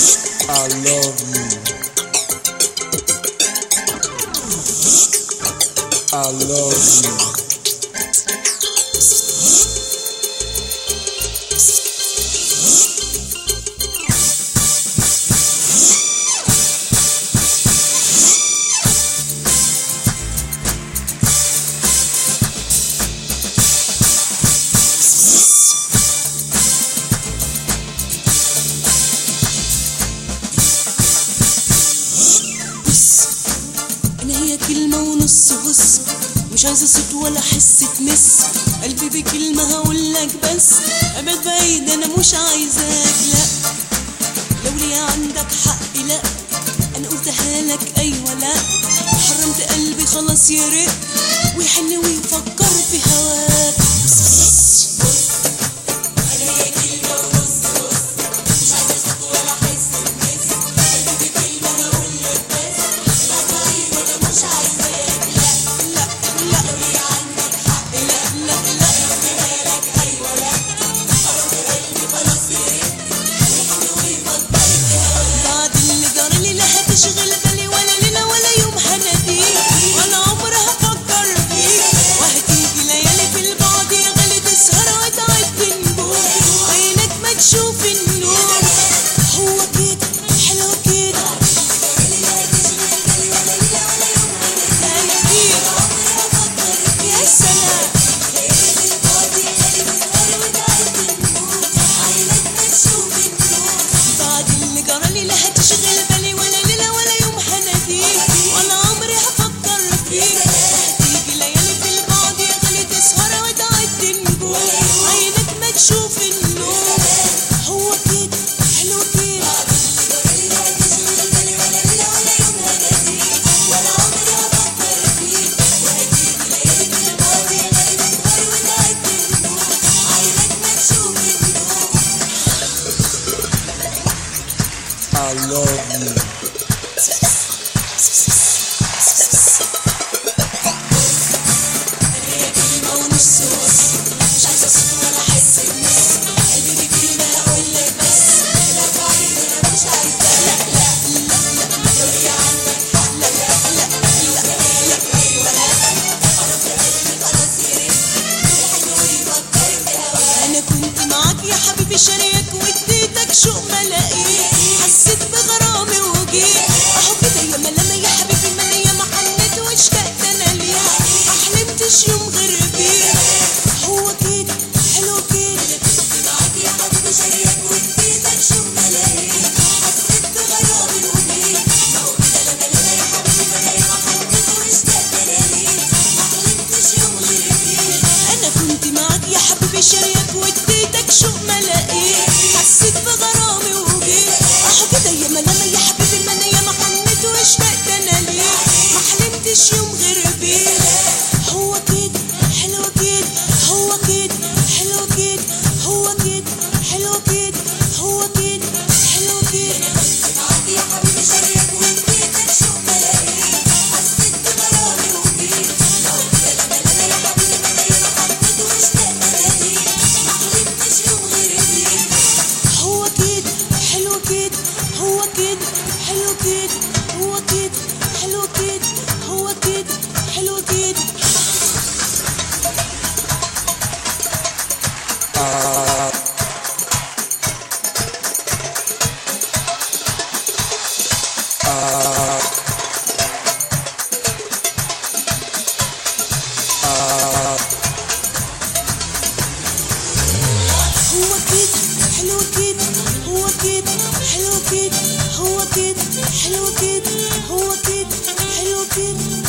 I love you. I love you. بص انا هي كلمة ونص بص مش عايزة صوت ولا حس تمس قلبي بكلمة هقولك بس ابعد بعيد انا مش عايزاك لا لو ليا عندك حق لا انا قلتها لك ايوه لا حرمت قلبي خلاص يا ريت ويحن ويفكر في هواك لا لا لا لا لا بعد اللي جرالي لا هتشغل بالي ولا ليلة ولا يوم هناديك ولا عمر هفكر فيك وهتيجي ليالي في البعد يا غالي تسهر وتعد النجوم عينك ما تشوف النور هو كده حلو كده يا سلام بعد اللي جرالي لا هتشغل بالي ولا ليلة ولا يوم هناديك ولا عمري هفكر فيك هتيجي ليالي في البعد يا غالي تسهر وتعد النجوم عينك ما تشوف النور هو كده حلو كده I love you. كلمة ونص بص مش عايزة صوت ولا حس بنص قلبي بكلمة هقولك بس لا بعيد أنا مش عايزة لا لا لا لا لو هي عندك حق لا لا لا لا لا أيوة لا خلاص يا قلبي خلاص يا ريت يحن ويفكر في هواك أنا كنت معاك يا حبيبي شاريك واديتك شوق ما لقيت حسيت بغرامي وجيت أهو كده يا ملامة يا حبيبي مالية ما حنيت واشتقت أنا ليها ما حلمتش يوم غير بيه هو كده حلو كده كنت معاك يا حبيبي شاريك واديتك شوق ما لقيت حسيت بغرامي وجيت أهو كده لا ملامة يا حبيبي مالية ما حنيت واشتقت أنا ليها ما حلمتش يوم غير بيه أنا كنت معاك يا حبيبي شاريك واديتك شوق ما لقيت حسيت بغرامي وجيت اهو كده يا ملامة يا حبيبي ما انا ياما حنيت واشتقت انا ليك ما حلمتش يوم غير بيه هو كده حلو كده هو كده حلو كده هو كده حلو كده هو كده حلو كده معاك يا حبيبي شاريك واديتك شوق ما لقيت حسيت بغرامي وجيت اهو كده لا ملامة يا حبيبي ما انا ياما حنيت واشتقت انا ليك ما حلمتش يوم غير بيه هو كده حلو كده هو كده حلو كده هو كده حلو كده هو كده حلو كده هو كده حلو كده هو كده حلو كده هو كده حلو كده هو كده حلو كده